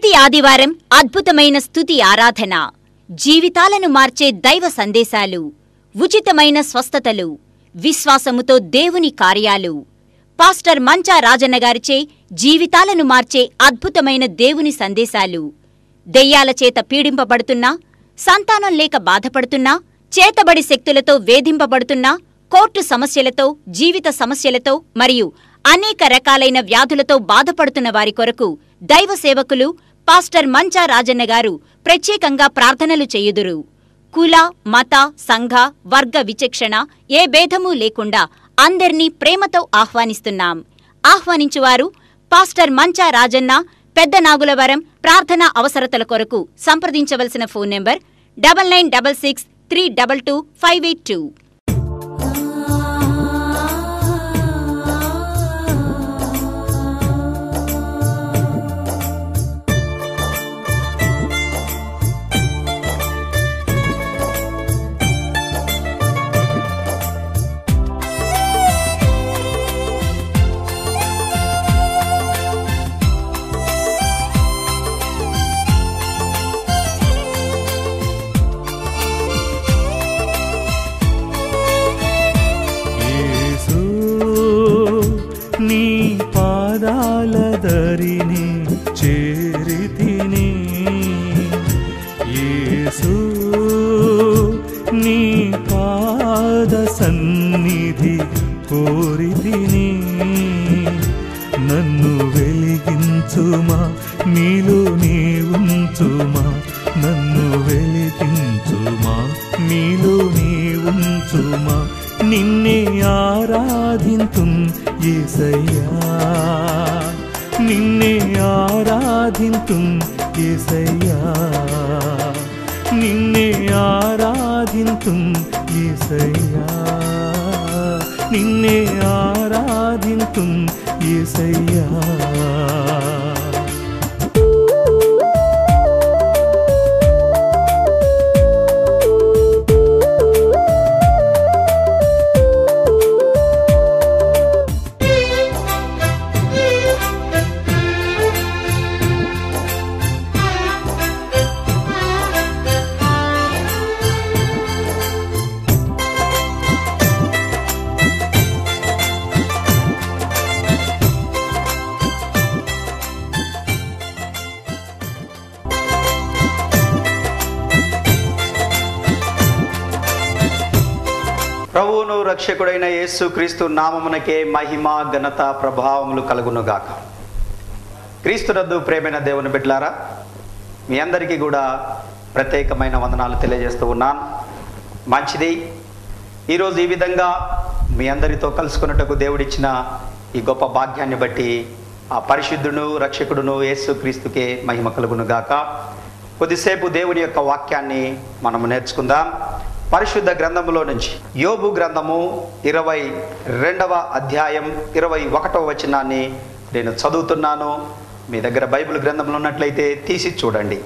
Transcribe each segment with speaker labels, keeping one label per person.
Speaker 1: ప్రతి ఆదివారం అద్భుతమైన స్తుతి ఆరాధన జీవితాలను మార్చే దైవ సందేశాలు ఉచితమైన స్వస్థతలు విశ్వాసముతో దేవుని కార్యాలు పాస్టర్ మంచా రాజన్న గారిచే జీవితాలను మార్చే అద్భుతమైన దేవుని సందేశాలు దెయ్యాల చేత పీడింపబడుతున్నా సంతానం లేక బాధపడుతున్నా చేతబడి శక్తులతో వేధింపబడుతున్నా కోర్టు సమస్యలతో జీవిత సమస్యలతో మరియు అనేక రకాలైన వ్యాధులతో బాధపడుతున్న వారి కొరకు దైవ సేవకులు పాస్టర్ మంచా రాజన్న గారు ప్రత్యేకంగా ప్రార్థనలు చేయుదురు కుల మత సంఘ వర్గ విచక్షణ ఏ భేదమూ లేకుండా అందర్నీ ప్రేమతో ఆహ్వానిస్తున్నాం ఆహ్వానించువారు పాస్టర్ మంచా రాజన్న పెద్ద నాగులవరం ప్రార్థనా అవసరతల కొరకు సంప్రదించవలసిన phone number double nine double six three double two five eight two
Speaker 2: Yesu నీ పాదాల దరిని చేరితిని యేసు నీ పాద సన్నిధి కోరితిని నన్ను వెలిగించుమా నీలో నీ ఉంచుమా నన్ను వెలిగించుమా నీలో నీ ఉంచుమా నిన్నే ఆరాధింతుం ఏసయ్యా నిన్నే ఆరాధింతుం ఏసయ్యా నిన్నే ఆరాధింతుం ఏసయ్యా నిన్నే ఆరాధింతుం ఏసయ్యా
Speaker 3: ప్రభువును రక్షకుడైన యేసు క్రీస్తు నామమునకే మహిమ ఘనత ప్రభావములు కలుగునుగాక క్రీస్తురద్దు ప్రేమైన దేవుని బిడ్లారా మీ అందరికీ కూడా ప్రత్యేకమైన వందనాలు తెలియజేస్తూ ఉన్నాను మంచిది ఈరోజు ఈ విధంగా మీ అందరితో కలుసుకున్నట్టుకు దేవుడిచ్చిన ఈ గొప్ప భాగ్యాన్ని బట్టి ఆ పరిశుద్ధుడు రక్షకుడును యేసు క్రీస్తుకే మహిమ కలుగునుగాక కొద్దిసేపు దేవుని యొక్క వాక్యాన్ని మనం నేర్చుకుందాం పరిశుద్ధ గ్రంథములో నుంచి యోబు గ్రంథము ఇరవై రెండవ అధ్యాయం ఇరవై ఒకటవ వచనాన్ని నేను చదువుతున్నాను మీ దగ్గర బైబిల్ గ్రంథంలో ఉన్నట్లయితే తీసి చూడండి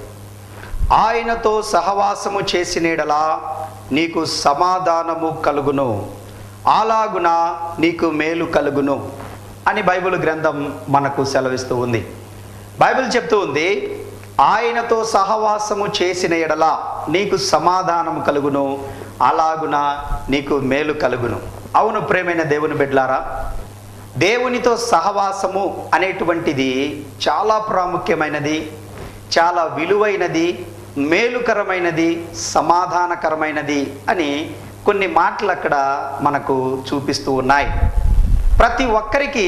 Speaker 3: ఆయనతో సహవాసము చేసినేడలా నీకు సమాధానము కలుగును అలాగున నీకు మేలు కలుగును అని బైబిల్ గ్రంథం మనకు సెలవిస్తూ ఉంది బైబిల్ చెప్తూ ఉంది ఆయనతో సహవాసము చేసిన ఎడల నీకు సమాధానము కలుగును అలాగున నీకు మేలు కలుగును అవును ప్రేమైన దేవుని బిడ్లారా దేవునితో సహవాసము అనేటువంటిది చాలా ప్రాముఖ్యమైనది చాలా విలువైనది మేలుకరమైనది సమాధానకరమైనది అని కొన్ని మాటలు అక్కడ మనకు చూపిస్తూ ఉన్నాయి ప్రతి ఒక్కరికి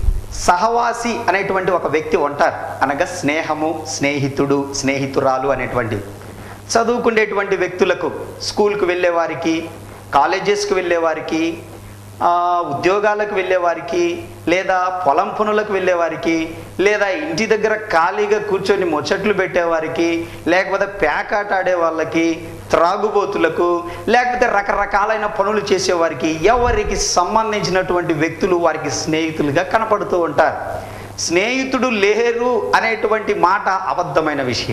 Speaker 3: సహవాసి అనేటువంటి ఒక వ్యక్తి ఉంటారు అనగా స్నేహము స్నేహితుడు స్నేహితురాలు అనేటువంటి చదువుకునేటువంటి వ్యక్తులకు స్కూల్కి వెళ్ళే వారికి కాలేజెస్కి వెళ్ళే వారికి ఆ, ఉద్యోగాలకు వెళ్ళే వారికి లేదా పొలం పనులకు వెళ్ళే వారికి లేదా ఇంటి దగ్గర ఖాళీగా కూర్చొని ముచ్చట్లు పెట్టేవారికి లేకపోతే పేకాట ఆడే వాళ్ళకి త్రాగుబోతులకు లేకపోతే రకరకాలైన పనులు చేసేవారికి ఎవరికి సంబంధించినటువంటి వ్యక్తులు వారికి స్నేహితులుగా కనపడుతూ ఉంటారు స్నేహితుడు లేరు అనేటువంటి మాట అబద్ధమైన విషయం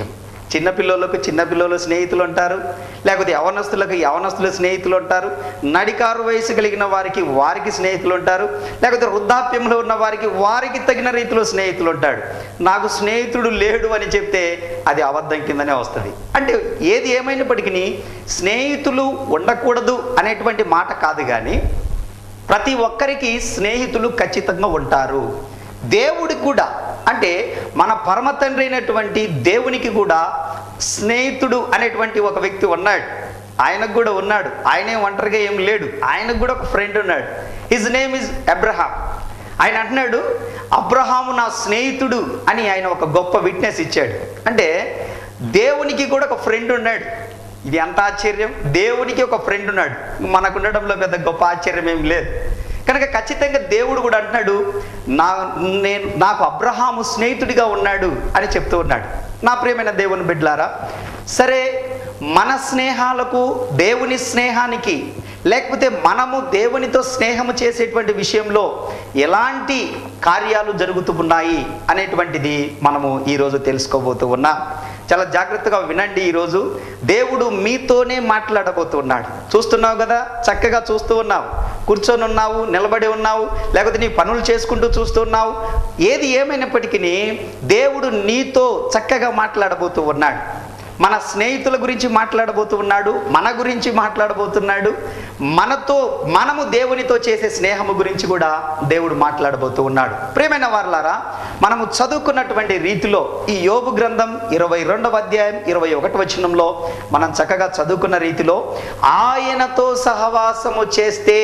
Speaker 3: చిన్నపిల్లలకు చిన్నపిల్లలు స్నేహితులు ఉంటారు లేకపోతే యవనస్తులకు యవనస్తుల స్నేహితులు ఉంటారు నడికారు వయసు కలిగిన వారికి వారికి స్నేహితులు ఉంటారు లేకపోతే వృద్ధాప్యంలో ఉన్న వారికి వారికి తగిన రీతిలో స్నేహితులు ఉంటాడు నాకు స్నేహితుడు లేడు అని చెప్తే అది అబద్ధం కిందనే వస్తుంది అంటే ఏది ఏమైనప్పటికీ స్నేహితులు ఉండకూడదు అనేటువంటి మాట కాదు కానీ ప్రతి ఒక్కరికి స్నేహితులు ఖచ్చితంగా ఉంటారు దేవుడికి కూడా అంటే మన పరమ తండ్రి అయినటువంటి దేవునికి కూడా స్నేహితుడు అనేటువంటి ఒక వ్యక్తి ఉన్నాడు ఆయనకు కూడా ఉన్నాడు ఆయనే ఒంటరిగా ఏం లేడు ఆయనకు కూడా ఒక ఫ్రెండ్ ఉన్నాడు హిజ్ నేమ్ ఇస్ అబ్రహాం ఆయన అంటున్నాడు అబ్రహాము నా స్నేహితుడు అని ఆయన ఒక గొప్ప విట్నెస్ ఇచ్చాడు అంటే దేవునికి కూడా ఒక ఫ్రెండ్ ఉన్నాడు ఇది ఎంత ఆశ్చర్యం దేవునికి ఒక ఫ్రెండ్ ఉన్నాడు మనకు ఉండడంలో పెద్ద గొప్ప ఆశ్చర్యం ఏం లేదు కనుక ఖచ్చితంగా దేవుడు కూడా అంటున్నాడు నా నేను నాకు అబ్రహాము స్నేహితుడిగా ఉన్నాడు అని చెప్తూ ఉన్నాడు నా ప్రియమైన దేవుని బిడ్డలారా సరే మన స్నేహాలకు దేవుని స్నేహానికి లేకపోతే మనము దేవునితో స్నేహము చేసేటువంటి విషయంలో ఎలాంటి కార్యాలు జరుగుతూ ఉన్నాయి అనేటువంటిది మనము ఈరోజు తెలుసుకోబోతూ ఉన్నాం చాలా జాగ్రత్తగా వినండి ఈరోజు దేవుడు మీతోనే మాట్లాడబోతున్నాడు చూస్తున్నావు కదా చక్కగా చూస్తూ ఉన్నావు కూర్చొని ఉన్నావు నిలబడి ఉన్నావు లేకపోతే నీ పనులు చేసుకుంటూ చూస్తూ ఉన్నావు ఏది ఏమైనప్పటికీ దేవుడు నీతో చక్కగా మాట్లాడబోతూ ఉన్నాడు మన స్నేహితుల గురించి మాట్లాడబోతూ ఉన్నాడు మన గురించి మాట్లాడబోతున్నాడు మనతో మనము దేవునితో చేసే స్నేహము గురించి కూడా దేవుడు మాట్లాడబోతూ ఉన్నాడు ప్రేమైన వారలారా మనము చదువుకున్నటువంటి రీతిలో ఈ యోగు గ్రంథం ఇరవై రెండవ అధ్యాయం ఇరవై ఒకటి వచనంలో మనం చక్కగా చదువుకున్న రీతిలో ఆయనతో సహవాసము చేస్తే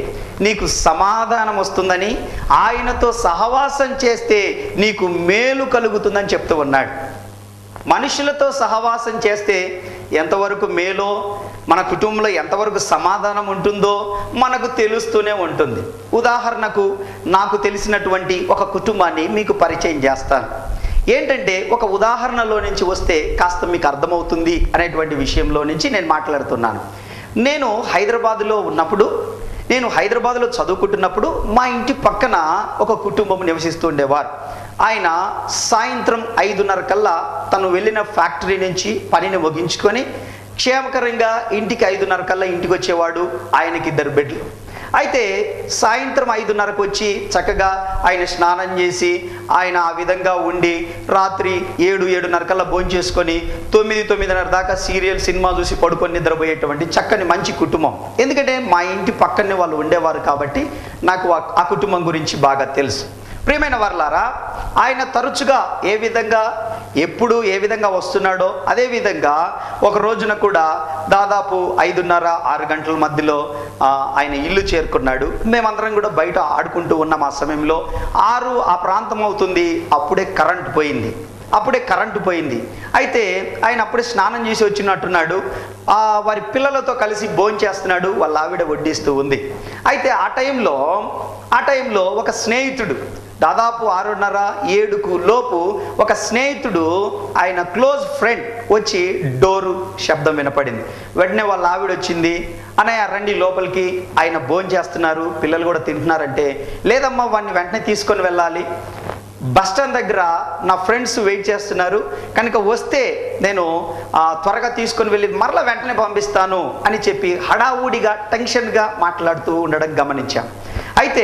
Speaker 3: నీకు సమాధానం వస్తుందని ఆయనతో సహవాసం చేస్తే నీకు మేలు కలుగుతుందని చెప్తూ ఉన్నాడు మనుషులతో సహవాసం చేస్తే ఎంతవరకు మేలో మన కుటుంబంలో ఎంతవరకు సమాధానం ఉంటుందో మనకు తెలుస్తూనే ఉంటుంది ఉదాహరణకు నాకు తెలిసినటువంటి ఒక కుటుంబాన్ని మీకు పరిచయం చేస్తాను ఏంటంటే ఒక ఉదాహరణలో నుంచి వస్తే కాస్త మీకు అర్థమవుతుంది అనేటువంటి విషయంలో నుంచి నేను మాట్లాడుతున్నాను నేను హైదరాబాదులో ఉన్నప్పుడు నేను హైదరాబాద్లో చదువుకుంటున్నప్పుడు మా ఇంటి పక్కన ఒక కుటుంబం నివసిస్తూ ఉండేవారు ఆయన సాయంత్రం ఐదున్నర కల్లా తను వెళ్ళిన ఫ్యాక్టరీ నుంచి పనిని ముగించుకొని క్షేమకరంగా ఇంటికి ఐదున్నర కల్లా ఇంటికి వచ్చేవాడు ఆయనకి ఇద్దరు బిడ్డలు అయితే సాయంత్రం ఐదున్నరకు వచ్చి చక్కగా ఆయన స్నానం చేసి ఆయన ఆ విధంగా ఉండి రాత్రి ఏడు ఏడున్నర కల్లా భోజనం చేసుకొని తొమ్మిది తొమ్మిదిన్నర దాకా సీరియల్ సినిమా చూసి పడుకొని నిద్రపోయేటువంటి చక్కని మంచి కుటుంబం ఎందుకంటే మా ఇంటి పక్కనే వాళ్ళు ఉండేవారు కాబట్టి నాకు ఆ- ఆ కుటుంబం గురించి బాగా తెలుసు ప్రియమైన వర్లారా ఆయన తరచుగా ఏ విధంగా ఎప్పుడు ఏ విధంగా వస్తున్నాడో అదే విధంగా ఒక రోజున కూడా దాదాపు ఐదున్నర ఆరు గంటల మధ్యలో ఆ, ఆయన ఇల్లు చేరుకున్నాడు మేమందరం కూడా బయట ఆడుకుంటూ ఉన్నాం ఆ సమయంలో ఆరు ఆ ప్రాంతం అవుతుంది అప్పుడే కరెంట్ పోయింది అప్పుడే కరెంటు పోయింది అయితే ఆయన అప్పుడే స్నానం చేసి వచ్చినట్టున్నాడు ఆ వారి పిల్లలతో కలిసి భోజనం చేస్తున్నాడు వాళ్ళ ఆవిడ వడ్డిస్తూ ఉంది అయితే ఆ టైంలో ఆ టైంలో ఒక స్నేహితుడు దాదాపు ఆరున్నర ఏడుకు లోపు ఒక స్నేహితుడు ఆయన క్లోజ్ ఫ్రెండ్ వచ్చి డోరు శబ్దం వినపడింది వెంటనే వాళ్ళ ఆవిడ వచ్చింది అన్నయ్య రండి లోపలికి ఆయన భోజనం చేస్తున్నారు పిల్లలు కూడా తింటున్నారంటే లేదమ్మా వాడిని వెంటనే తీసుకొని వెళ్ళాలి బస్ స్టాండ్ దగ్గర నా ఫ్రెండ్స్ వెయిట్ చేస్తున్నారు కనుక వస్తే నేను ఆ, త్వరగా తీసుకొని వెళ్ళి మరలా వెంటనే పంపిస్తాను అని చెప్పి హడావుడిగా టెన్షన్గా మాట్లాడుతూ ఉండడం గమనించాం అయితే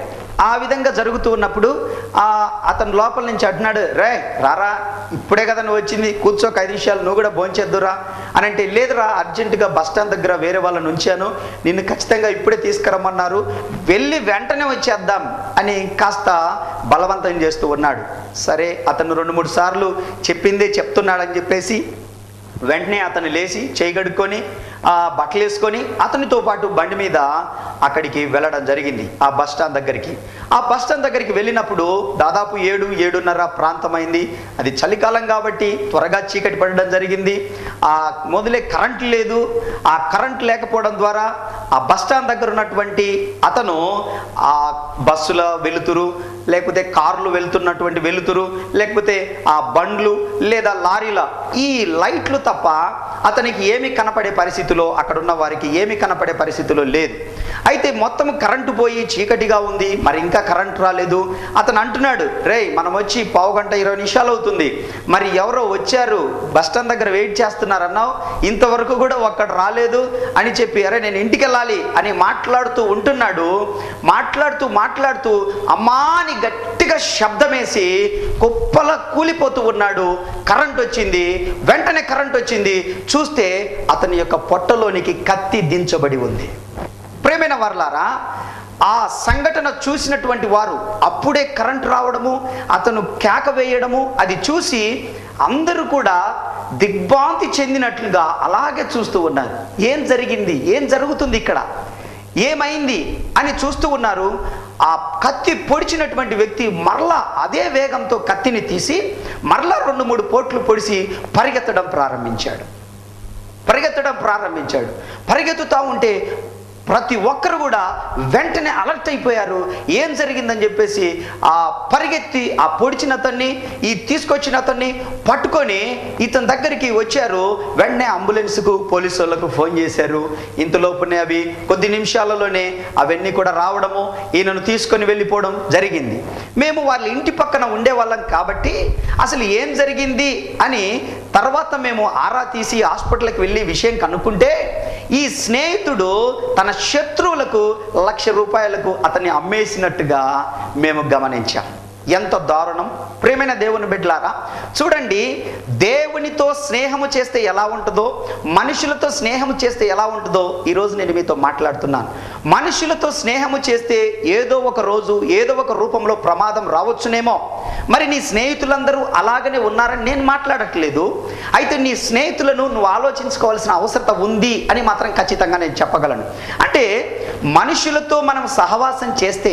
Speaker 3: ఆ విధంగా జరుగుతూ ఉన్నప్పుడు ఆ, అతను లోపల నుంచి అంటున్నాడు రే రారా ఇప్పుడే కదా నువ్వు వచ్చింది కూర్చోక ఐదు నిమిషాలు నువ్వు కూడా భోంచేద్దురా అని అంటే లేదురా అర్జెంటుగా బస్ స్టాండ్ దగ్గర వేరే వాళ్ళని ఉంచాను నిన్ను ఖచ్చితంగా ఇప్పుడే తీసుకురమ్మన్నారు వెళ్ళి వెంటనే వచ్చేద్దాం అని కాస్త బలవంతం చేస్తూ ఉన్నాడు సరే అతను రెండు మూడు సార్లు చెప్పిందే చెప్తున్నాడని చెప్పేసి వెంటనే అతను లేచి చేయగడుక్కొని ఆ బట్టలు వేసుకొని అతనితో పాటు బండి మీద అక్కడికి వెళ్ళడం జరిగింది ఆ బస్ స్టాండ్ దగ్గరికి ఆ బస్ స్టాండ్ దగ్గరికి వెళ్ళినప్పుడు దాదాపు ఏడు ఏడున్నర ప్రాంతమైంది అది చలికాలం కాబట్టి త్వరగా చీకటి పడడం జరిగింది ఆ మొదలే కరెంట్ లేదు ఆ కరెంట్ లేకపోవడం ద్వారా ఆ బస్ స్టాండ్ దగ్గర ఉన్నటువంటి అతను ఆ బస్సుల వెలుతురు లేకపోతే కార్లు వెళ్తున్నటువంటి వెలుతురు లేకపోతే ఆ బండ్లు లేదా లారీల ఈ లైట్లు తప్ప అతనికి ఏమి కనపడే పరిస్థితిలో అక్కడ ఉన్న వారికి ఏమి కనపడే పరిస్థితిలో లేదు అయితే మొత్తం కరెంటు పోయి చీకటిగా ఉంది మరి ఇంకా కరెంటు రాలేదు అతను అంటున్నాడు రే మనం వచ్చి పావు గంట ఇరవై నిమిషాలు అవుతుంది మరి ఎవరో వచ్చారు బస్ స్టాండ్ దగ్గర వెయిట్ చేస్తున్నారన్నావు ఇంతవరకు కూడా ఒక్కడు రాలేదు అని చెప్పి అరే నేను ఇంటికి వెళ్ళాలి అని మాట్లాడుతూ ఉంటున్నాడు మాట్లాడుతూ మాట్లాడుతూ అమ్మా అని గట్టిగా శబ్దమేసి కుప్పల కూలిపోతూ ఉన్నాడు కరెంట్ వచ్చింది వెంటనే కరెంట్ వచ్చింది చూస్తే అతని యొక్క పొట్టలోనికి కత్తి దించబడి ఉంది ప్రేమైన వర్లారా ఆ సంఘటన చూసినటువంటి వారు అప్పుడే కరెంట్ రావడము అతను కేక వేయడము అది చూసి అందరూ కూడా దిగ్భ్రాంతి చెందినట్లుగా అలాగే చూస్తూ ఉన్నారు ఏం జరిగింది ఏం జరుగుతుంది ఇక్కడ ఏమైంది అని చూస్తూ ఉన్నారు ఆ కత్తి పొడిచినటువంటి వ్యక్తి మరలా అదే వేగంతో కత్తిని తీసి మరలా రెండు మూడు పోట్లు పొడిచి పరిగెత్తడం ప్రారంభించాడు పరిగెత్తడం ప్రారంభించాడు పరిగెత్తుతా ఉంటే ప్రతి ఒక్కరు కూడా వెంటనే అలర్ట్ అయిపోయారు ఏం జరిగిందని చెప్పేసి ఆ పరిగెత్తి ఆ పొడిచిన అతన్ని ఈ తీసుకొచ్చిన అతన్ని పట్టుకొని ఇతని దగ్గరికి వచ్చారు వెంటనే అంబులెన్స్కు పోలీసు వాళ్ళకు ఫోన్ చేశారు ఇంతలోపునే అవి కొద్ది నిమిషాలలోనే అవన్నీ కూడా రావడము ఈయనను తీసుకొని వెళ్ళిపోవడం జరిగింది మేము వాళ్ళ ఇంటి పక్కన ఉండేవాళ్ళం కాబట్టి అసలు ఏం జరిగింది అని తర్వాత మేము ఆరా తీసి హాస్పిటల్కి వెళ్ళి విషయం కనుక్కుంటే ఈ స్నేహితుడు తన శత్రువులకు లక్ష రూపాయలకు అతన్ని అమ్మేసినట్టుగా మేము గమనించాం ఎంత దారుణం ప్రేమైన దేవుని బిడ్డలారా చూడండి దేవునితో స్నేహము చేస్తే ఎలా ఉంటుందో మనుషులతో స్నేహము చేస్తే ఎలా ఉంటుందో ఈరోజు నేను మీతో మాట్లాడుతున్నాను మనుషులతో స్నేహము చేస్తే ఏదో ఒక రోజు ఏదో ఒక రూపంలో ప్రమాదం రావచ్చునేమో మరి నీ స్నేహితులందరూ అలాగనే ఉన్నారని నేను మాట్లాడట్లేదు అయితే నీ స్నేహితులను నువ్వు ఆలోచించుకోవాల్సిన అవసరత ఉంది అని మాత్రం ఖచ్చితంగా నేను చెప్పగలను అంటే మనుషులతో మనం సహవాసం చేస్తే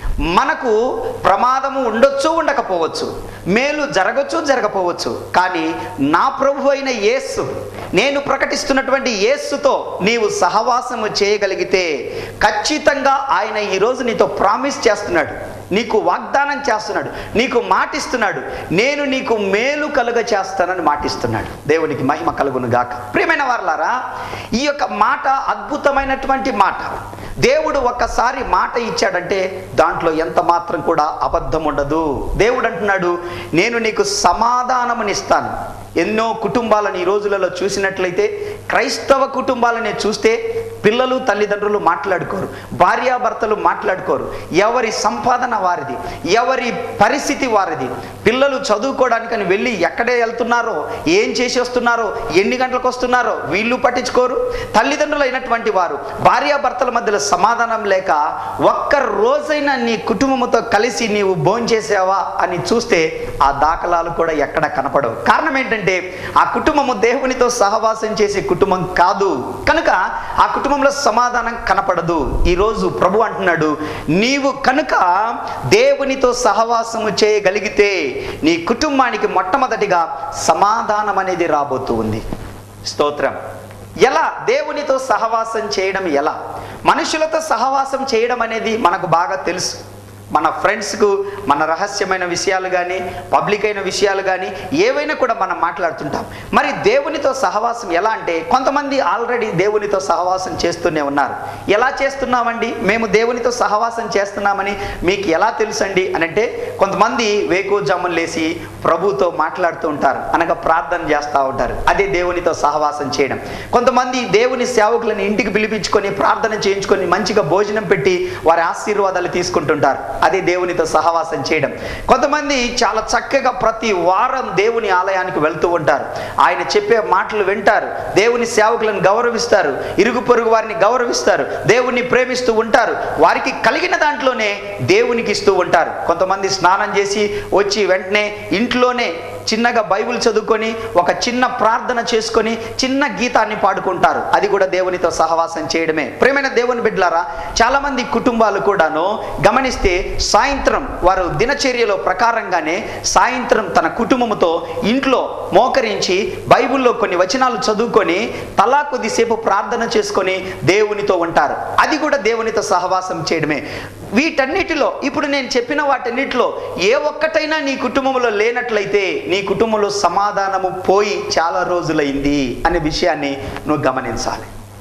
Speaker 3: మనకు ప్రమాదము ఉండొచ్చు ఉండకపోవచ్చు మేలు జరగచ్చు జరగపోవచ్చు కానీ నా ప్రభు అయిన యేసు నేను ప్రకటిస్తున్నటువంటి యేసుతో నీవు సహవాసము చేయగలిగితే ఖచ్చితంగా ఆయన ఈరోజు నీతో ప్రామిస్ చేస్తున్నాడు నీకు వాగ్దానం చేస్తున్నాడు నీకు మాటిస్తున్నాడు నేను నీకు మేలు కలుగ చేస్తానని మాటిస్తున్నాడు దేవునికి మహిమ కలుగును గాక ప్రియమైన వారలారా ఈ యొక్క మాట అద్భుతమైనటువంటి మాట దేవుడు ఒక్కసారి మాట ఇచ్చాడంటే దాంట్లో ఎంత మాత్రం కూడా అబద్ధం ఉండదు దేవుడు అంటున్నాడు నేను నీకు సమాధానమునిస్తాను ఎన్నో కుటుంబాలను ఈ రోజులలో చూసినట్లయితే క్రైస్తవ కుటుంబాలని చూస్తే పిల్లలు తల్లిదండ్రులు మాట్లాడుకోరు భార్యాభర్తలు మాట్లాడుకోరు ఎవరి సంపాదన వారిది ఎవరి పరిస్థితి వారిది పిల్లలు చదువుకోవడానికని వెళ్ళి ఎక్కడే వెళ్తున్నారో ఏం చేసి వస్తున్నారో ఎన్ని గంటలకు వస్తున్నారో వీళ్ళు పట్టించుకోరు తల్లిదండ్రులు అయినటువంటి వారు భార్యాభర్తల మధ్యలో సమాధానం లేక ఒక్క రోజైనా నీ కుటుంబంతో కలిసి నీవు భోంచేసావా అని చూస్తే ఆ దాఖలాలు కూడా ఎక్కడ కనపడవు కారణం ఏంటంటే ఆ కుటుంబము దేవునితో సహవాసం చేసే కుటుంబం కాదు కనుక ఆ కుటుంబంలో సమాధానం కనపడదు ఈరోజు ప్రభు అంటున్నాడు నీవు కనుక దేవునితో సహవాసము చేయగలిగితే నీ కుటుంబానికి మొట్టమొదటిగా సమాధానం అనేది రాబోతూ ఉంది స్తోత్రం ఎలా దేవునితో సహవాసం చేయడం ఎలా మనుషులతో సహవాసం చేయడం అనేది మనకు బాగా తెలుసు మన ఫ్రెండ్స్కు మన రహస్యమైన విషయాలు కానీ పబ్లిక్ అయిన విషయాలు కానీ ఏవైనా కూడా మనం మాట్లాడుతుంటాం మరి దేవునితో సహవాసం ఎలా అంటే కొంతమంది ఆల్రెడీ దేవునితో సహవాసం చేస్తూనే ఉన్నారు ఎలా చేస్తున్నామండి మేము దేవునితో సహవాసం చేస్తున్నామని మీకు ఎలా తెలుసండి అని అంటే కొంతమంది వేకోజాములు లేసి ప్రభుతో మాట్లాడుతూ ఉంటారు అనగా ప్రార్థన చేస్తూ ఉంటారు అదే దేవునితో సహవాసం చేయడం కొంతమంది దేవుని సేవకులను ఇంటికి పిలిపించుకొని ప్రార్థన చేయించుకొని మంచిగా భోజనం పెట్టి వారి ఆశీర్వాదాలు తీసుకుంటుంటారు అదే దేవునితో సహవాసం చేయడం కొంతమంది చాలా చక్కగా ప్రతి వారం దేవుని ఆలయానికి వెళ్తూ ఉంటారు ఆయన చెప్పే మాటలు వింటారు దేవుని సేవకులను గౌరవిస్తారు ఇరుగు పొరుగు వారిని గౌరవిస్తారు దేవుణ్ణి ప్రేమిస్తూ ఉంటారు వారికి కలిగిన దాంట్లోనే దేవునికి ఇస్తూ ఉంటారు కొంతమంది స్నానం చేసి వచ్చి వెంటనే ఇంట్లోనే చిన్నగా బైబిల్ చదువుకొని ఒక చిన్న ప్రార్థన చేసుకొని చిన్న గీతాన్ని పాడుకుంటారు అది కూడా దేవునితో సహవాసం చేయడమే ప్రేమైన దేవుని బిడ్డలారా చాలా మంది కుటుంబాలు కూడాను గమనిస్తే సాయంత్రం వారు దినచర్యలో ప్రకారంగానే సాయంత్రం తన కుటుంబముతో ఇంట్లో మోకరించి బైబిల్లో కొన్ని వచనాలు చదువుకొని తలా కొద్దిసేపు ప్రార్థన చేసుకొని దేవునితో ఉంటారు అది కూడా దేవునితో సహవాసం చేయడమే వీటన్నిటిలో ఇప్పుడు నేను చెప్పిన వాటన్నిటిలో ఏ ఒక్కటైనా నీ కుటుంబంలో లేనట్లయితే నీ కుటుంబంలో సమాధానము పోయి చాలా రోజులైంది అనే విషయాన్ని నువ్వు గమనించాలి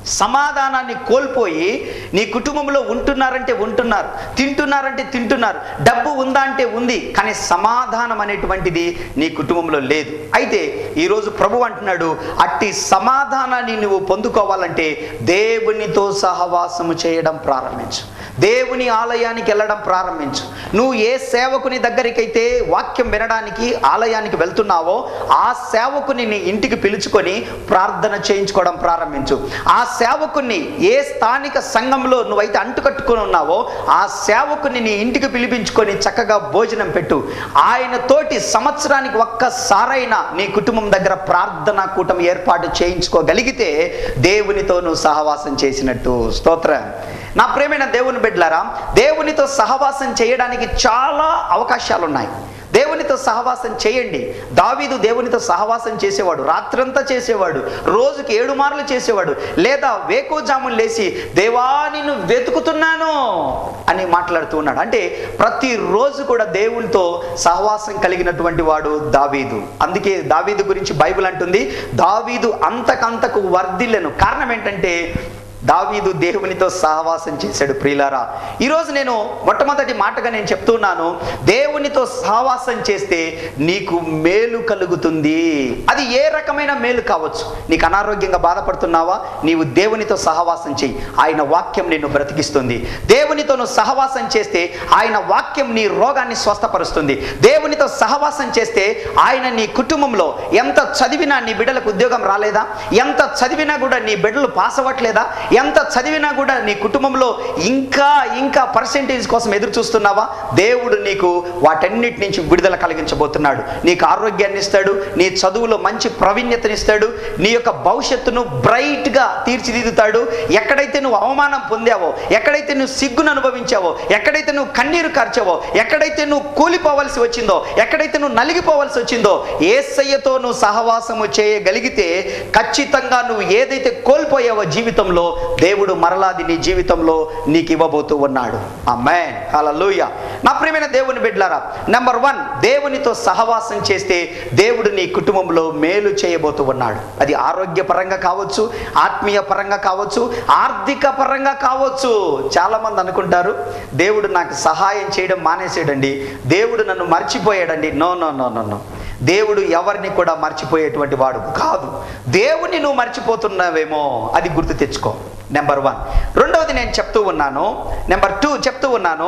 Speaker 3: సమాధానాన్ని కోల్పోయి నీ కుటుంబంలో ఉంటున్నారంటే ఉంటున్నారు తింటున్నారంటే తింటున్నారు డబ్బు ఉందా అంటే ఉంది కానీ సమాధానం అనేటువంటిది నీ కుటుంబంలో లేదు అయితే ఈరోజు ప్రభు అంటున్నాడు అట్టి సమాధానాన్ని నువ్వు పొందుకోవాలంటే దేవునితో సహవాసము చేయడం ప్రారంభించు దేవుని ఆలయానికి వెళ్ళడం ప్రారంభించు నువ్వు ఏ సేవకుని దగ్గరికైతే వాక్యం వినడానికి ఆలయానికి వెళ్తున్నావో ఆ సేవకుని నీ ఇంటికి పిలుచుకొని ప్రార్థన చేయించుకోవడం ప్రారంభించు ఆ సేవకుని ఏ స్థానిక సంఘంలో నువ్వైతే అంటుకట్టుకొని ఉన్నావో ఆ సేవకుని నీ ఇంటికి పిలిపించుకొని చక్కగా భోజనం పెట్టు ఆయన తోటి సంవత్సరానికి ఒక్కసారైనా నీ కుటుంబం దగ్గర ప్రార్థనా కూటం ఏర్పాటు చేయించుకోగలిగితే దేవునితో నువ్వు సహవాసం చేసినట్టు స్తోత్రం నా ప్రేమైన దేవుని బిడ్డలారా దేవునితో సహవాసం చేయడానికి చాలా అవకాశాలు ఉన్నాయి దేవునితో సహవాసం చేయండి దావీదు దేవునితో సహవాసం చేసేవాడు రాత్రంతా చేసేవాడు రోజుకి ఏడు మార్లు చేసేవాడు లేదా వేకోజాములు లేచి దేవా నిన్ను వెతుకుతున్నాను అని మాట్లాడుతూ ఉన్నాడు అంటే ప్రతిరోజు కూడా దేవునితో సహవాసం కలిగినటువంటి వాడు దావీదు అందుకే దావీదు గురించి బైబిల్ అంటుంది దావీదు అంతకంతకు వర్ధిల్లెను కారణం ఏంటంటే దావీదు దేవునితో సహవాసం చేశాడు ప్రియులారా ఈరోజు నేను మొట్టమొదటి మాటగా నేను చెప్తున్నాను దేవునితో సహవాసం చేస్తే నీకు మేలు కలుగుతుంది అది ఏ రకమైన మేలు కావచ్చు నీకు అనారోగ్యంగా బాధపడుతున్నావా నీవు దేవునితో సహవాసం చెయ్యి ఆయన వాక్యం నిన్ను బ్రతికిస్తుంది దేవునితో నువ్వు సహవాసం చేస్తే ఆయన వాక్యం నీ రోగాన్ని స్వస్థపరుస్తుంది దేవునితో సహవాసం చేస్తే ఆయన నీ కుటుంబంలో ఎంత చదివినా నీ బిడ్డలకు ఉద్యోగం రాలేదా ఎంత చదివినా కూడా నీ బిడ్డలు పాస్ అవ్వట్లేదా ఎంత చదివినా కూడా నీ కుటుంబంలో ఇంకా ఇంకా పర్సెంటేజ్ కోసం ఎదురు చూస్తున్నావా దేవుడు నీకు వాటన్నిటి నుంచి విడుదల కలిగించబోతున్నాడు నీకు ఆరోగ్యాన్ని ఇస్తాడు నీ చదువులో మంచి ప్రావీణ్యతనిస్తాడు నీ యొక్క భవిష్యత్తును బ్రైట్గా తీర్చిదిద్దుతాడు ఎక్కడైతే నువ్వు అవమానం పొందావో ఎక్కడైతే నువ్వు సిగ్గును అనుభవించావో ఎక్కడైతే నువ్వు కన్నీరు కార్చావో ఎక్కడైతే నువ్వు కూలిపోవలసి వచ్చిందో ఎక్కడైతే నువ్వు నలిగిపోవలసి వచ్చిందో ఏసయ్యతో నువ్వు సహవాసము చేయగలిగితే ఖచ్చితంగా నువ్వు ఏదైతే కోల్పోయావో జీవితంలో దేవుడు మరలాది నీ జీవితంలో నీకు ఇవ్వబోతూ ఉన్నాడు అమ్మే హల్లెలూయా నా ప్రియమైన దేవుని బిడ్డలారా నెంబర్ వన్ దేవునితో సహవాసం చేస్తే దేవుడు నీ కుటుంబంలో మేలు చేయబోతూ ఉన్నాడు అది ఆరోగ్యపరంగా కావచ్చు ఆత్మీయ పరంగా కావచ్చు ఆర్థిక పరంగా కావచ్చు చాలా మంది అనుకుంటారు దేవుడు నాకు సహాయం చేయడం మానేసాడండి దేవుడు నన్ను మర్చిపోయాడండి no no no no no దేవుడు ఎవరిని కూడా మర్చిపోయేటువంటి వాడు కాదు దేవుని నువ్వు మర్చిపోతున్నావేమో అది గుర్తు తెచ్చుకో నెంబర్ వన్ రెండవది నేను చెప్తూ ఉన్నాను నెంబర్ టూ చెప్తూ ఉన్నాను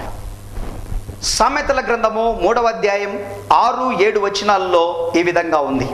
Speaker 3: సామెతల గ్రంథము మూడవ అధ్యాయం ఆరు ఏడు వచనాల్లో ఈ విధంగా ఉంది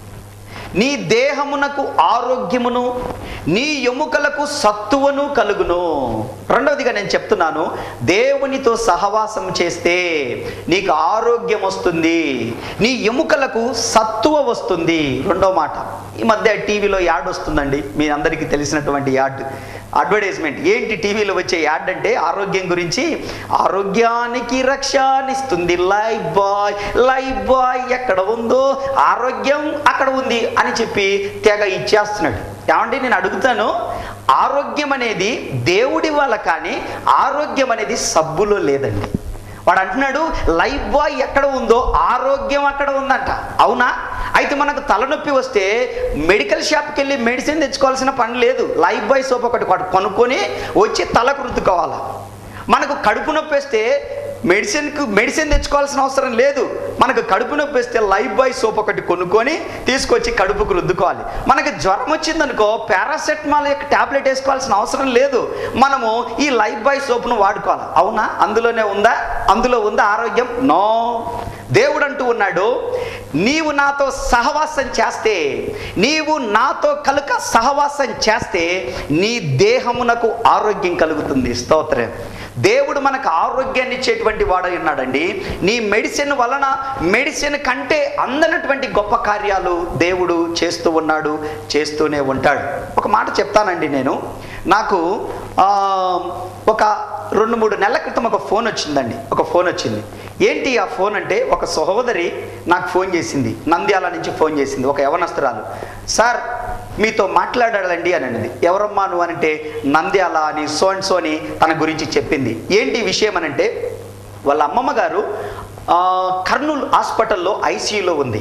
Speaker 3: నీ దేహమునకు ఆరోగ్యమును నీ ఎముకలకు సత్తువను కలుగును రెండవదిగా నేను చెప్తున్నాను దేవునితో సహవాసం చేస్తే నీకు ఆరోగ్యం వస్తుంది నీ ఎముకలకు సత్తువ వస్తుంది రెండో మాట ఈ మధ్య టీవీలో యాడ్ వస్తుందండి మీ అందరికీ తెలిసినటువంటి యాడ్ అడ్వర్టైజ్మెంట్ ఏంటి టీవీలో వచ్చే యాడ్ అంటే ఆరోగ్యం గురించి ఆరోగ్యానికి రక్షణిస్తుంది లైఫ్ బాయ్ లైఫ్ బాయ్ ఎక్కడ ఉందో ఆరోగ్యం అక్కడ ఉంది అని చెప్పి తెగ ఇచ్చేస్తున్నాడు ఏమంటే నేను అడుగుతాను ఆరోగ్యం అనేది దేవుడి వల్ల కానీ ఆరోగ్యం అనేది సబ్బులో లేదండి వాడు అంటున్నాడు లైఫ్ బాయ్ ఎక్కడ ఉందో ఆరోగ్యం అక్కడ ఉందంట అవునా అయితే మనకు తలనొప్పి వస్తే మెడికల్ షాప్కి వెళ్ళి మెడిసిన్ తెచ్చుకోవాల్సిన పని లేదు లైఫ్ బాయ్ సోప్ ఒకటి కొను- కొనుక్కొని వచ్చి తలకు రుద్దుకోవాలి మనకు కడుపు నొప్పి వస్తే మెడిసిన్కు మెడిసిన్ తెచ్చుకోవాల్సిన అవసరం లేదు మనకు కడుపు నొప్పి వస్తే లైఫ్ బాయ్ సోప్ ఒకటి కొనుక్కొని తీసుకొచ్చి కడుపుకు రుద్దుకోవాలి మనకి జ్వరం వచ్చిందనుకో పారాసెటమాల్ యొక్క టాబ్లెట్ వేసుకోవాల్సిన అవసరం లేదు మనము ఈ లైఫ్ బాయ్ సోప్ను వాడుకోవాలి అవునా అందులోనే ఉందా అందులో ఉందా ఆరోగ్యం నో దేవుడు అంటూ ఉన్నాడు నీవు నాతో సహవాసం చేస్తే నీవు నాతో కనుక సహవాసం చేస్తే నీ దేహమునకు ఆరోగ్యం కలుగుతుంది స్తోత్రం దేవుడు మనకు ఆరోగ్యాన్ని ఇచ్చేటువంటి వాడై ఉన్నాడండి నీ మెడిసిన్ వలన మెడిసిన్ కంటే అందనటువంటి గొప్ప కార్యాలు దేవుడు చేస్తూ ఉన్నాడు చేస్తూనే ఉంటాడు ఒక మాట చెప్తానండి నేను నాకు ఆ, ఒక రెండు మూడు నెలల క్రితం ఒక ఫోన్ వచ్చిందండి ఒక ఫోన్ వచ్చింది ఏంటి ఆ ఫోన్ అంటే ఒక సహోదరి నాకు ఫోన్ చేసింది నంద్యాల నుంచి ఫోన్ చేసింది ఒక యవనస్తురాలు సార్ మీతో మాట్లాడాలండి అని అన్నది ఎవరమ్మా నువ్వు అనంటే నంద్యాల అని సో అండ్ సో అని తన గురించి చెప్పింది ఏంటి విషయం అనంటే వాళ్ళ అమ్మమ్మ గారు ఆ, కర్నూలు హాస్పిటల్లో ఐసీయూలో ఉంది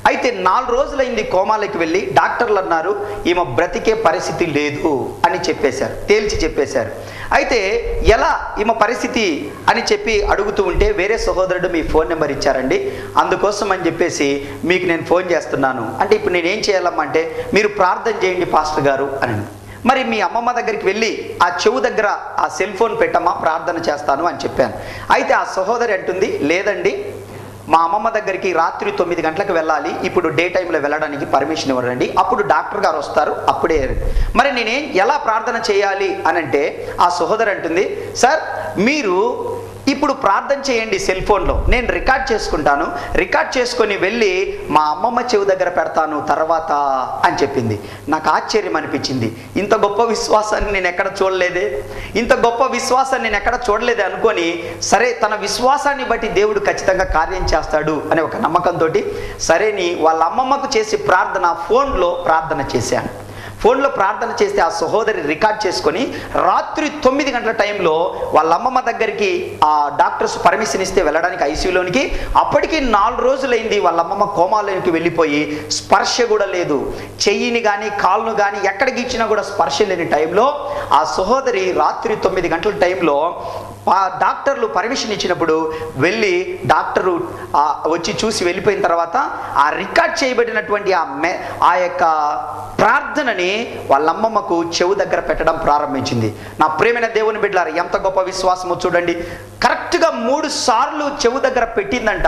Speaker 3: అయితే నాలుగు రోజులైంది కోమాలకి వెళ్ళి డాక్టర్లు అన్నారు ఈమె బ్రతికే పరిస్థితి లేదు అని చెప్పేశారు తేల్చి చెప్పేశారు అయితే ఎలా ఈమె పరిస్థితి అని చెప్పి అడుగుతూ ఉంటే వేరే సహోదరుడు మీ ఫోన్ నెంబర్ ఇచ్చారండి అందుకోసం అని చెప్పేసి మీకు నేను ఫోన్ చేస్తున్నాను అంటే ఇప్పుడు నేను ఏం చేయాలమ్మా అంటే మీరు ప్రార్థన చేయండి పాస్టర్ గారు అని మరి మీ అమ్మమ్మ దగ్గరికి వెళ్ళి ఆ చెవు దగ్గర ఆ సెల్ ఫోన్ పెట్టమ్మా ప్రార్థన చేస్తాను అని చెప్పాను అయితే ఆ సహోదరి అంటుంది లేదండి మా అమ్మమ్మ దగ్గరికి రాత్రి తొమ్మిది గంటలకు వెళ్ళాలి ఇప్పుడు డే టైంలో వెళ్ళడానికి పర్మిషన్ ఇవ్వరండి అప్పుడు డాక్టర్ గారు వస్తారు అప్పుడే మరి నేనేం ఎలా ప్రార్థన చేయాలి అని అంటే ఆ సహోదరి అంటుంది సార్ మీరు ఇప్పుడు ప్రార్థన చేయండి సెల్ ఫోన్లో నేను రికార్డ్ చేసుకుంటాను రికార్డ్ చేసుకొని వెళ్ళి మా అమ్మమ్మ చెవి దగ్గర పెడతాను తర్వాత అని చెప్పింది నాకు ఆశ్చర్యం అనిపించింది ఇంత గొప్ప విశ్వాసాన్ని నేను ఎక్కడ చూడలేదే ఇంత గొప్ప విశ్వాసాన్ని నేను ఎక్కడ చూడలేదే అనుకొని సరే తన విశ్వాసాన్ని బట్టి దేవుడు ఖచ్చితంగా కార్యం చేస్తాడు అనే ఒక నమ్మకంతో సరేని వాళ్ళ అమ్మమ్మకు చేసి ప్రార్థన ఫోన్లో ప్రార్థన చేశాను ఫోన్లో ప్రార్థన చేస్తే ఆ సహోదరి రికార్డ్ చేసుకొని రాత్రి తొమ్మిది గంటల టైంలో వాళ్ళ అమ్మమ్మ దగ్గరికి ఆ డాక్టర్స్ పర్మిషన్ ఇస్తే వెళ్ళడానికి ఐసీయూలోనికి అప్పటికి నాలుగు రోజులైంది వాళ్ళ అమ్మమ్మ కోమాలోనికి వెళ్ళిపోయి స్పర్శ కూడా లేదు చెయ్యిని కానీ కాళ్ళను కానీ ఎక్కడికి ఇచ్చినా కూడా స్పర్శ లేని టైంలో ఆ సహోదరి రాత్రి తొమ్మిది గంటల టైంలో ఆ డాక్టర్లు పర్మిషన్ ఇచ్చినప్పుడు వెళ్ళి డాక్టరు ఆ వచ్చి చూసి వెళ్ళిపోయిన తర్వాత ఆ రికార్డ్ చేయబడినటువంటి ఆ మె ఆ యొక్క ప్రార్థనని వాళ్ళ అమ్మమ్మకు చెవు దగ్గర పెట్టడం ప్రారంభించింది నా ప్రేమైన దేవుని బిడ్డలారు ఎంత గొప్ప విశ్వాసమో చూడండి కరెక్ట్గా మూడు సార్లు చెవు దగ్గర పెట్టిందంట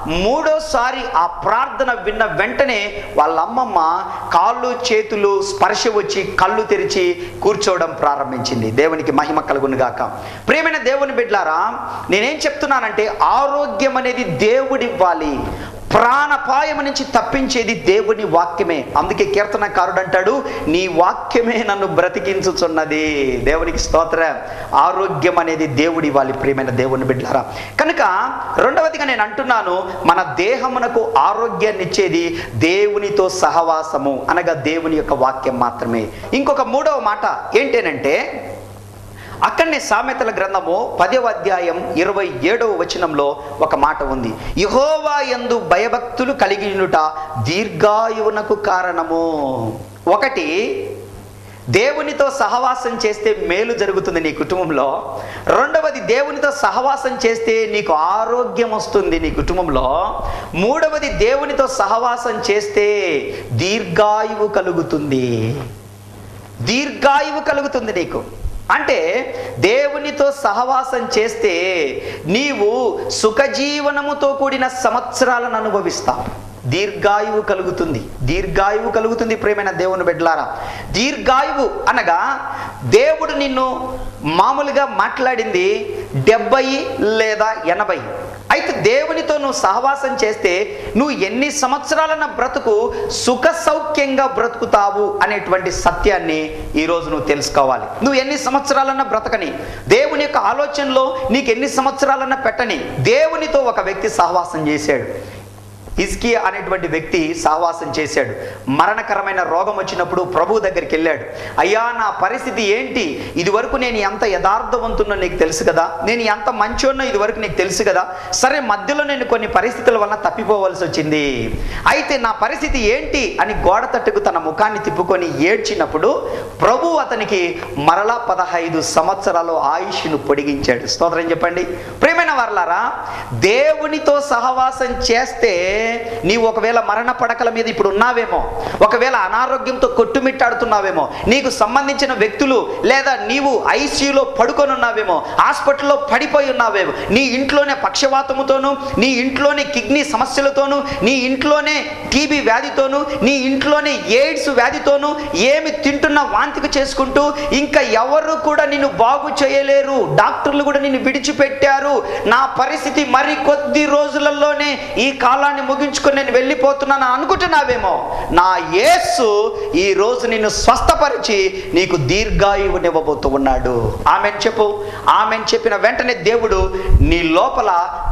Speaker 3: మూడోసారి ఆ ప్రార్థన విన్న వెంటనే వాళ్ళ అమ్మమ్మ కాళ్ళు చేతులు స్పర్శ వచ్చి కళ్ళు తెరిచి కూర్చోవడం ప్రారంభించింది దేవునికి మహిమ కలుగును గాక ప్రేమైన దేవుని బిడ్లారా నేనేం చెప్తున్నానంటే ఆరోగ్యం అనేది దేవుడివ్వాలి ప్రాణపాయం నుంచి తప్పించేది దేవుని వాక్యమే అందుకే కీర్తనకారుడు అంటాడు నీ వాక్యమే నన్ను బ్రతికించుచున్నది దేవునికి స్తోత్రం ఆరోగ్యం అనేది దేవుడి ఇవ్వాలి ప్రియమైన దేవుని బిడ్డారా కనుక రెండవదిగా నేను అంటున్నాను మన దేహమునకు ఆరోగ్యాన్ని ఇచ్చేది దేవునితో సహవాసము అనగా దేవుని యొక్క వాక్యం మాత్రమే ఇంకొక మూడవ మాట ఏంటేనంటే అక్కడనే సామెతల గ్రంథము పదవ అధ్యాయం ఇరవై ఏడవ వచనంలో ఒక మాట ఉంది యహోవా యందు భయభక్తులు కలిగినుట దీర్ఘాయువునకు కారణము ఒకటి దేవునితో సహవాసం చేస్తే మేలు జరుగుతుంది నీ కుటుంబంలో రెండవది దేవునితో సహవాసం చేస్తే నీకు ఆరోగ్యం వస్తుంది నీ కుటుంబంలో మూడవది దేవునితో సహవాసం చేస్తే దీర్ఘాయువు కలుగుతుంది దీర్ఘాయువు కలుగుతుంది నీకు అంటే దేవునితో సహవాసం చేస్తే నీవు సుఖజీవనముతో కూడిన సంవత్సరాలను అనుభవిస్తావు దీర్ఘాయువు కలుగుతుంది దీర్ఘాయువు కలుగుతుంది ప్రేమైన దేవుని బిడ్డలారా దీర్ఘాయువు అనగా దేవుడు నిన్ను మామూలుగా మాట్లాడింది డెబ్బై లేదా ఎనభై అయితే దేవునితో నువ్వు సహవాసం చేస్తే నువ్వు ఎన్ని సంవత్సరాలన్న బ్రతుకు సుఖ సౌఖ్యంగా బ్రతుకుతావు అనేటువంటి సత్యాన్ని ఈరోజు నువ్వు తెలుసుకోవాలి నువ్వు ఎన్ని సంవత్సరాలన్నా బ్రతకని దేవుని యొక్క ఆలోచనలో నీకు ఎన్ని సంవత్సరాలన్నా పెట్టని దేవునితో ఒక వ్యక్తి సహవాసం చేశాడు హిజ్కియా అనేటువంటి వ్యక్తి సహవాసం చేశాడు మరణకరమైన రోగం వచ్చినప్పుడు ప్రభు దగ్గరికి వెళ్ళాడు అయ్యా నా పరిస్థితి ఏంటి ఇది వరకు నేను ఎంత యథార్థవంతున్నో నీకు తెలుసు కదా నేను ఎంత మంచోన్నో ఇది వరకు నీకు తెలుసు కదా సరే మధ్యలో నేను కొన్ని పరిస్థితుల వలన తప్పిపోవలసి వచ్చింది అయితే నా పరిస్థితి ఏంటి అని గోడ తట్టుకు తన ముఖాన్ని తిప్పుకొని ఏడ్చినప్పుడు ప్రభు అతనికి మరలా పదహైదు సంవత్సరాలు ఆయుష్ను పొడిగించాడు స్తోత్రం చెప్పండి ప్రేమైన వర్లారా దేవునితో సహవాసం చేస్తే నీవు ఒకవేళ మరణ పడకల మీద ఇప్పుడు ఉన్నావేమో ఒకవేళ అనారోగ్యంతో కొట్టుమిట్టాడుతున్నావేమో నీకు సంబంధించిన వ్యక్తులు లేదా నీవు ఐసీయూలో పడుకొని ఉన్నావేమో హాస్పిటల్లో పడిపోయి ఉన్నావేమో నీ ఇంట్లోనే పక్షవాతముతోనూ నీ ఇంట్లోనే కిడ్నీ సమస్యలతోనూ నీ ఇంట్లోనే టీబీ వ్యాధితోనూ నీ ఇంట్లోనే ఎయిడ్స్ వ్యాధితోనూ ఏమి తింటున్నా వాంతికి చేసుకుంటూ ఇంకా ఎవరు కూడా నిన్ను బాగు చేయలేరు డాక్టర్లు కూడా నిన్ను విడిచిపెట్టారు నా పరిస్థితి మరి కొద్ది రోజులలోనే ఈ కాలాన్ని ముగించుకొని నేను వెళ్ళిపోతున్నాను అనుకుంటున్నావేమో నా యేసు ఈ రోజు నిన్ను స్వస్థపరిచి నీకు దీర్ఘాయువునివ్వబోతూ ఉన్నాడు ఆమెను చెప్పు ఆమెను చెప్పిన వెంటనే దేవుడు నీ లోపల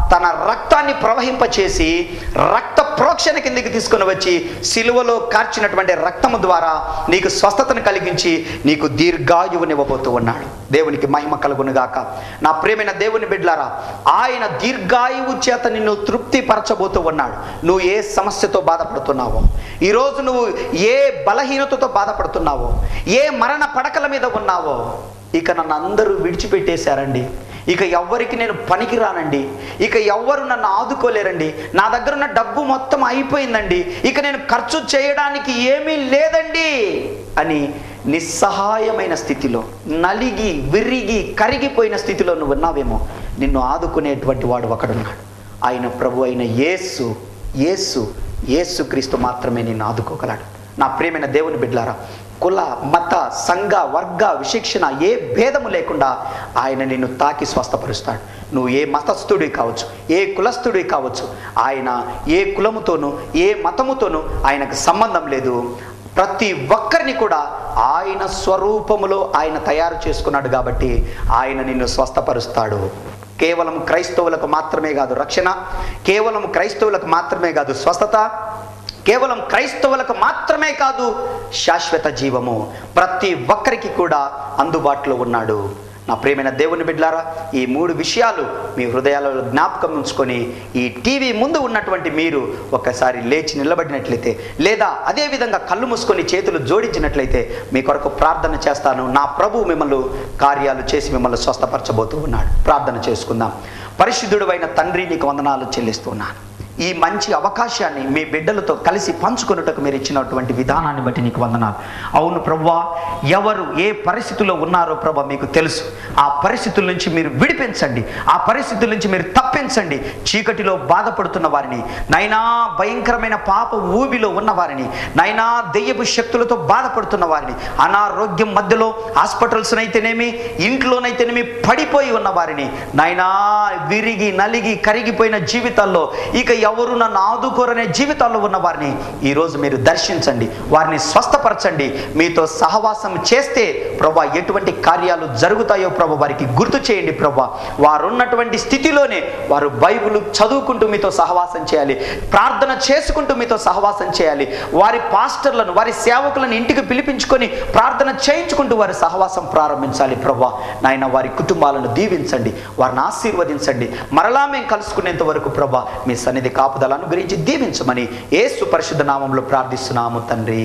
Speaker 3: తన రక్తాన్ని ప్రవహింపచేసి రక్త ప్రోక్షణ కిందికి తీసుకొని వచ్చి సిలువలో కార్చినటువంటి రక్తము ద్వారా నీకు స్వస్థతను కలిగించి నీకు దీర్ఘాయువునివ్వబోతూ ఉన్నాడు దేవునికి మహిమ కలుగునుగాక నా ప్రేమైన దేవుని బిడ్లారా ఆయన దీర్ఘాయువు చేత నిన్ను తృప్తి పరచబోతూ ఉన్నాడు నువ్వు ఏ సమస్యతో బాధపడుతున్నావో ఈరోజు నువ్వు ఏ బలహీనతతో బాధపడుతున్నావో ఏ మరణ పడకల మీద ఉన్నావో ఇక నన్ను అందరూ విడిచిపెట్టేశారండి ఇక ఎవ్వరికి నేను పనికిరానండి ఇక ఎవ్వరు నన్ను ఆదుకోలేరండి నా దగ్గర ఉన్న డబ్బు మొత్తం అయిపోయిందండి ఇక నేను ఖర్చు చేయడానికి ఏమీ లేదండి అని నిస్సహాయమైన స్థితిలో నలిగి విరిగి కరిగిపోయిన స్థితిలో నువ్వు ఉన్నావేమో నిన్ను ఆదుకునేటువంటి వాడు ఒకడున్నాడు ఆయన ప్రభు అయిన యేసు యేసు యేసు క్రీస్తు మాత్రమే నిన్ను ఆదుకోగలడు నా ప్రియమైన దేవుని బిడ్లారా కుల మత సంఘ వర్గ విశిక్షణ ఏ భేదము లేకుండా ఆయన నిన్ను తాకి స్వస్థపరుస్తాడు నువ్వు ఏ మతస్థుడి కావచ్చు ఏ కులస్థుడి కావచ్చు ఆయన ఏ కులముతోనూ ఏ మతముతోనూ ఆయనకు సంబంధం లేదు ప్రతి ఒక్కరిని కూడా ఆయన స్వరూపములో ఆయన తయారు చేసుకున్నాడు కాబట్టి ఆయన నిన్ను స్వస్థపరుస్తాడు కేవలం క్రైస్తవులకు మాత్రమే కాదు రక్షణ కేవలం క్రైస్తవులకు మాత్రమే కాదు స్వస్థత కేవలం క్రైస్తవులకు మాత్రమే కాదు శాశ్వత జీవము ప్రతి ఒక్కరికి కూడా అందుబాటులో ఉన్నాడు నా ప్రియమైన దేవుని బిడ్లారా ఈ మూడు విషయాలు మీ హృదయాలలో జ్ఞాపకం ఉంచుకొని ఈ టీవీ ముందు ఉన్నటువంటి మీరు ఒక్కసారి లేచి నిలబడినట్లయితే లేదా అదే విధంగా కళ్ళు మూసుకొని చేతులు జోడించినట్లయితే మీ కొరకు ప్రార్థన చేస్తాను నా ప్రభు మిమ్మల్ని కార్యాలు చేసి మిమ్మల్ని స్వస్థపరచబోతూ ఉన్నాడు ప్రార్థన చేసుకుందాం పరిశుద్ధుడు అయిన తండ్రి నీకు వందనాలు చెల్లిస్తున్నాను ఈ మంచి అవకాశాన్ని మీ బిడ్డలతో కలిసి పంచుకొనుటకు మీరు ఇచ్చినటువంటి విధానాన్ని బట్టి నీకు వందనాలు అవును ప్రవ్వా ఎవరు ఏ పరిస్థితుల్లో ఉన్నారో ప్రభా మీకు తెలుసు ఆ పరిస్థితుల నుంచి మీరు విడిపించండి ఆ పరిస్థితుల నుంచి మీరు తప్పించండి చీకటిలో బాధపడుతున్న వారిని నైనా భయంకరమైన పాప ఊబిలో ఉన్న వారిని నైనా దెయ్యపు శక్తులతో బాధపడుతున్న వారిని అనారోగ్యం మధ్యలో హాస్పిటల్స్ అయితేనేమి ఇంట్లోనైతేనేమి పడిపోయి ఉన్న వారిని నైనా విరిగి నలిగి కరిగిపోయిన జీవితాల్లో ఇక ఎవరు నన్ను ఆదుకోరనే జీవితాల్లో ఉన్న వారిని ఈరోజు మీరు దర్శించండి వారిని స్వస్థపరచండి మీతో సహవాసం చేస్తే ప్రభా ఎటువంటి కార్యాలు జరుగుతాయో ప్రభా వారికి గుర్తు చేయండి ప్రభా వారు ఉన్నటువంటి స్థితిలోనే వారు బైబిల్ చదువుకుంటూ మీతో సహవాసం చేయాలి ప్రార్థన చేసుకుంటూ మీతో సహవాసం చేయాలి వారి పాస్టర్లను వారి సేవకులను ఇంటికి పిలిపించుకొని ప్రార్థన చేయించుకుంటూ వారి సహవాసం ప్రారంభించాలి ప్రభా నాయన వారి కుటుంబాలను దీవించండి వారిని ఆశీర్వదించండి మరలా మేము కలుసుకునేంత వరకు ప్రభా మీ సన్నిధి కాపుదల అనుగ్రహించి దీవించమని ఏసు పరిశుద్ధ నామంలో ప్రార్థిస్తున్నాము తండ్రి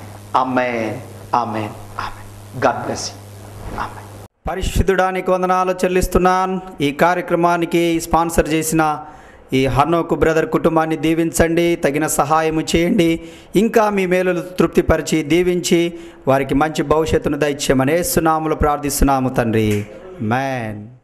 Speaker 3: ఆమె ఆమె ఆమె గాడ్ బ్లెస్ ఆమె పరిశుద్ధుడానికి వందనాలు చెల్లిస్తున్నాను ఈ కార్యక్రమానికి స్పాన్సర్ చేసిన ఈ హన్నోకు బ్రదర్ కుటుంబాన్ని దీవించండి తగిన సహాయము చేయండి ఇంకా మీ మేలులు తృప్తిపరిచి దీవించి వారికి మంచి భవిష్యత్తును దయచేయమని ఏసునాములు ప్రార్థిస్తున్నాము తండ్రి మ్యాన్